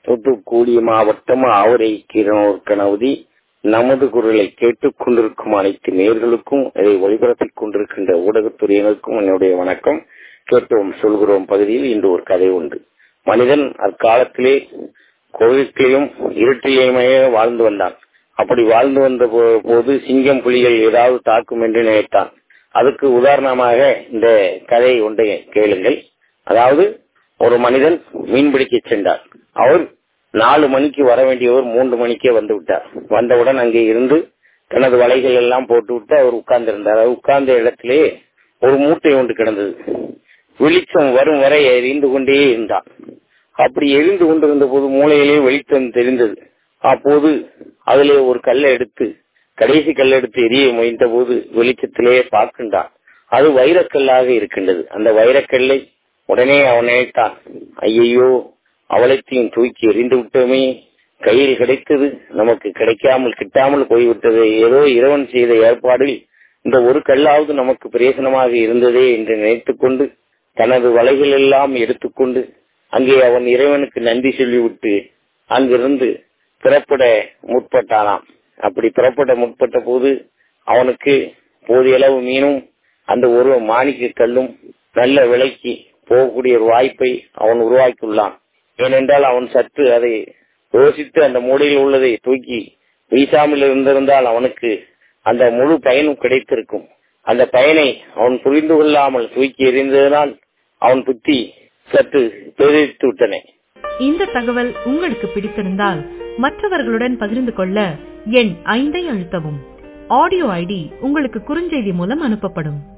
தூத்துக்குடி மாவட்டம் ஆவரை கீரனூர் கணவதி நமது குரலை கேட்டுக் கொண்டிருக்கும் அனைத்து நேர்களுக்கும் இதை ஒளிபரப்பிக் கொண்டிருக்கின்ற ஊடகத்துறையினருக்கும் என்னுடைய வணக்கம் கேட்டோம் சொல்கிறோம் பகுதியில் இன்று ஒரு கதை உண்டு மனிதன் அக்காலத்திலே கோவிட்டிலையும் இருட்டிலேயுமே வாழ்ந்து வந்தான் அப்படி வாழ்ந்து வந்த போது சிங்கம் புலிகள் ஏதாவது தாக்கும் என்று நினைத்தான் அதுக்கு உதாரணமாக இந்த கதை ஒன்றை கேளுங்கள் அதாவது ஒரு மனிதன் மீன்பிடிக்க சென்றார் அவர் நாலு மணிக்கு வர வேண்டியவர் மூன்று மணிக்கே வந்து விட்டார் வந்தவுடன் அங்கே இருந்து தனது வலைகள் எல்லாம் போட்டு விட்டு அவர் உட்கார்ந்து இருந்தார் உட்கார்ந்த இடத்திலே ஒரு மூட்டை ஒன்று கிடந்தது வெளிச்சம் வரும் வரை எரிந்து கொண்டே இருந்தான் அப்படி எரிந்து கொண்டிருந்த போது மூளையிலே வெளிச்சம் தெரிந்தது அப்போது அதிலே ஒரு கல்லை எடுத்து கடைசி கல் எடுத்து எரிய முயன்ற போது வெளிச்சத்திலே பார்க்கின்றான் அது வைரக்கல்லாக இருக்கின்றது அந்த வைரக்கல்லை உடனே அவன் நினைத்தான் ஐயையோ அவளைத்தையும் தூக்கி எறிந்து விட்டோமே கையில் கிடைத்தது நமக்கு கிடைக்காமல் கிட்டாமல் போய்விட்டது ஏதோ இறைவன் செய்த ஏற்பாடில் இந்த ஒரு கல்லாவது நமக்கு பிரயோசனமாக இருந்ததே என்று நினைத்துக் கொண்டு தனது வலைகள் எல்லாம் எடுத்துக்கொண்டு அங்கே அவன் இறைவனுக்கு நன்றி சொல்லிவிட்டு அங்கிருந்து புறப்பட முற்பட்டானாம் அப்படி புறப்பட முற்பட்ட போது அவனுக்கு போதிய அளவு மீனும் அந்த ஒரு மாணிக்க கல்லும் நல்ல விலைக்கு போகக்கூடிய ஒரு வாய்ப்பை அவன் உருவாக்கியுள்ளான் ஏனென்றால் அவன் சற்று அதை யோசித்து அந்த மூடையில் உள்ளதை தூக்கி வீசாமல் இருந்திருந்தால் அவனுக்கு அந்த முழு பயனும் கிடைத்திருக்கும் அந்த பயனை அவன் புரிந்து கொள்ளாமல் தூக்கி எறிந்ததனால் அவன் புத்தி சற்று பெரித்து விட்டன இந்த தகவல் உங்களுக்கு பிடித்திருந்தால் மற்றவர்களுடன் பகிர்ந்து கொள்ள எண் ஐந்தை அழுத்தவும் ஆடியோ ஐடி உங்களுக்கு குறுஞ்செய்தி மூலம் அனுப்பப்படும்